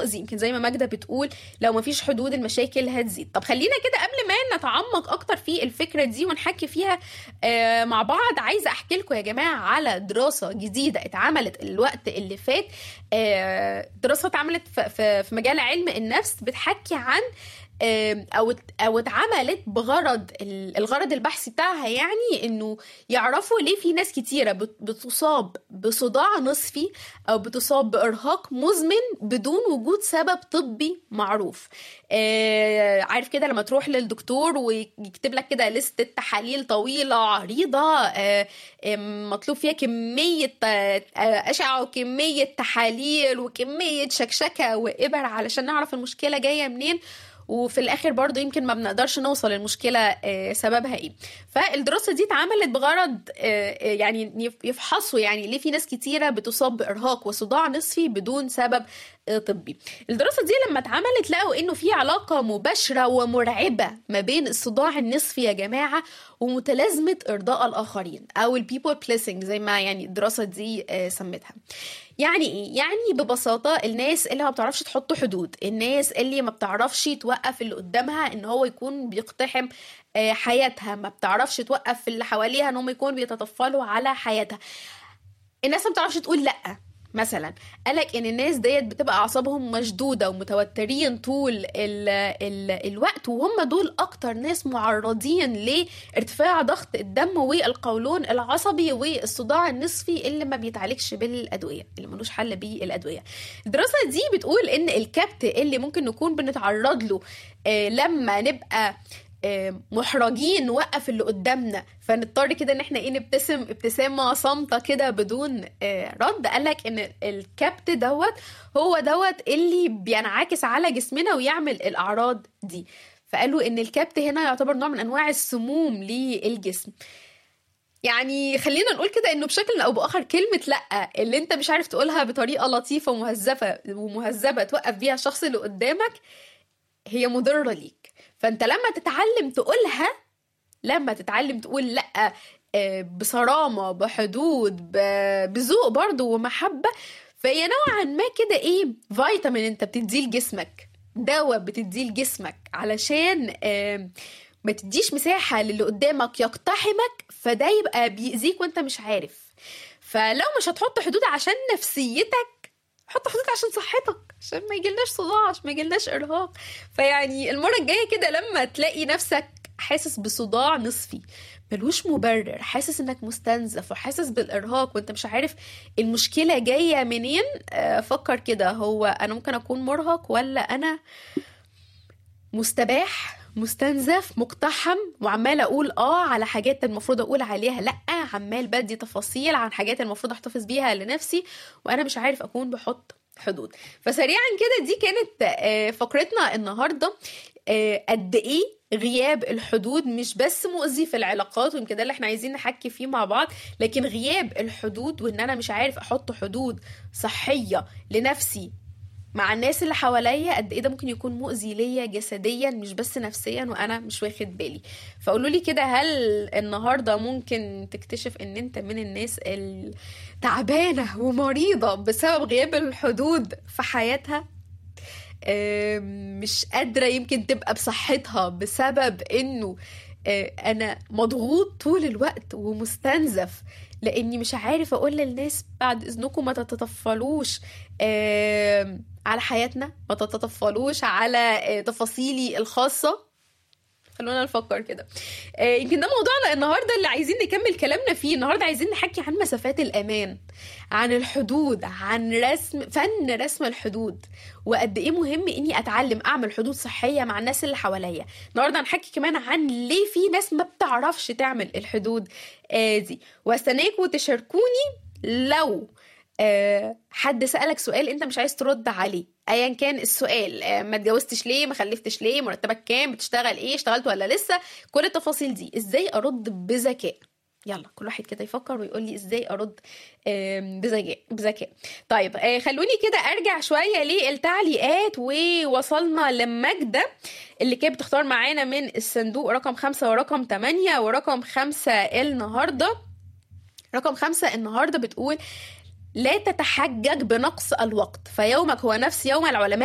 مؤذي يمكن زي ما ماجدة بتقول لو ما فيش حدود المشاكل هتزيد طب خلينا كده قبل ما نتعمق اكتر في الفكرة دي ونحكي فيها آه مع بعض عايزة احكي لكم يا جماعة على دراسة جديدة اتعملت الوقت اللي فات آه دراسة اتعملت في, في, في مجال علم النفس بتحكي عن او او اتعملت بغرض الغرض البحثي بتاعها يعني انه يعرفوا ليه في ناس كتيره بتصاب بصداع نصفي او بتصاب بارهاق مزمن بدون وجود سبب طبي معروف آه عارف كده لما تروح للدكتور ويكتب لك كده لستة تحاليل طويلة عريضة آه مطلوب فيها كمية آه أشعة وكمية تحاليل وكمية شكشكة وإبر علشان نعرف المشكلة جاية منين وفي الاخر برضو يمكن ما بنقدرش نوصل المشكله سببها ايه فالدراسه دي اتعملت بغرض يعني يفحصوا يعني ليه في ناس كتيره بتصاب بارهاق وصداع نصفي بدون سبب طبي الدراسه دي لما اتعملت لقوا انه في علاقه مباشره ومرعبه ما بين الصداع النصفي يا جماعه ومتلازمه ارضاء الاخرين او البيبل بليسنج زي ما يعني الدراسه دي سمتها يعني ايه يعني ببساطه الناس اللي ما بتعرفش تحط حدود الناس اللي ما بتعرفش توقف اللي قدامها ان هو يكون بيقتحم حياتها ما بتعرفش توقف اللي حواليها ان هم يكونوا بيتطفلوا على حياتها الناس ما بتعرفش تقول لا مثلا قالك ان الناس ديت بتبقى اعصابهم مشدوده ومتوترين طول ال ال الوقت وهم دول اكتر ناس معرضين لارتفاع ضغط الدم والقولون العصبي والصداع النصفي اللي ما بيتعالجش بالادويه اللي ملوش حل بالادويه الدراسه دي بتقول ان الكبت اللي ممكن نكون بنتعرض له آه لما نبقى محرجين نوقف اللي قدامنا فنضطر كده ان احنا ايه نبتسم ابتسامه صامته كده بدون رد قالك ان الكبت دوت هو دوت اللي بينعكس على جسمنا ويعمل الاعراض دي فقالوا ان الكبت هنا يعتبر نوع من انواع السموم للجسم يعني خلينا نقول كده انه بشكل او باخر كلمه لا اللي انت مش عارف تقولها بطريقه لطيفه ومهذبه ومهذبه توقف بيها الشخص اللي قدامك هي مضره ليك فانت لما تتعلم تقولها لما تتعلم تقول لا بصرامه بحدود بذوق برضو ومحبه فهي نوعا ما كده ايه فيتامين انت بتديه لجسمك دواء بتديه لجسمك علشان ما تديش مساحه للي قدامك يقتحمك فده يبقى بيأذيك وانت مش عارف فلو مش هتحط حدود عشان نفسيتك حط حدود عشان صحتك عشان ما يجيلناش صداع عشان ما يجيلناش ارهاق فيعني المره الجايه كده لما تلاقي نفسك حاسس بصداع نصفي ملوش مبرر حاسس انك مستنزف وحاسس بالارهاق وانت مش عارف المشكله جايه منين فكر كده هو انا ممكن اكون مرهق ولا انا مستباح مستنزف مقتحم وعمال اقول اه على حاجات المفروض اقول عليها لا عمال بدي تفاصيل عن حاجات المفروض احتفظ بيها لنفسي وانا مش عارف اكون بحط حدود فسريعا كده دي كانت فقرتنا النهارده قد ايه غياب الحدود مش بس مؤذي في العلاقات ويمكن ده اللي احنا عايزين نحكي فيه مع بعض لكن غياب الحدود وان انا مش عارف احط حدود صحيه لنفسي مع الناس اللي حواليا قد ايه ده ممكن يكون مؤذي ليا جسديا مش بس نفسيا وانا مش واخد بالي فقولوا لي كده هل النهارده ممكن تكتشف ان انت من الناس التعبانه ومريضه بسبب غياب الحدود في حياتها مش قادره يمكن تبقى بصحتها بسبب انه انا مضغوط طول الوقت ومستنزف لاني مش عارف اقول للناس بعد اذنكم ما تتطفلوش على حياتنا ما تتطفلوش على تفاصيلي الخاصه خلونا نفكر كده يمكن ده موضوعنا النهارده اللي عايزين نكمل كلامنا فيه النهارده عايزين نحكي عن مسافات الامان عن الحدود عن رسم فن رسم الحدود وقد ايه مهم اني اتعلم اعمل حدود صحيه مع الناس اللي حواليا النهارده هنحكي كمان عن ليه في ناس ما بتعرفش تعمل الحدود دي واستناكم تشاركوني لو أه حد سألك سؤال انت مش عايز ترد عليه ايا كان السؤال أه ما اتجوزتش ليه ما خلفتش ليه مرتبك كام بتشتغل ايه اشتغلت ولا لسه كل التفاصيل دي ازاي ارد بذكاء يلا كل واحد كده يفكر ويقول لي ازاي ارد بذكاء بذكاء طيب خلوني كده ارجع شويه للتعليقات ووصلنا لماجده اللي كانت بتختار معانا من الصندوق رقم خمسة ورقم تمانية ورقم خمسة النهارده رقم خمسة النهارده بتقول لا تتحجج بنقص الوقت فيومك هو نفس يوم العلماء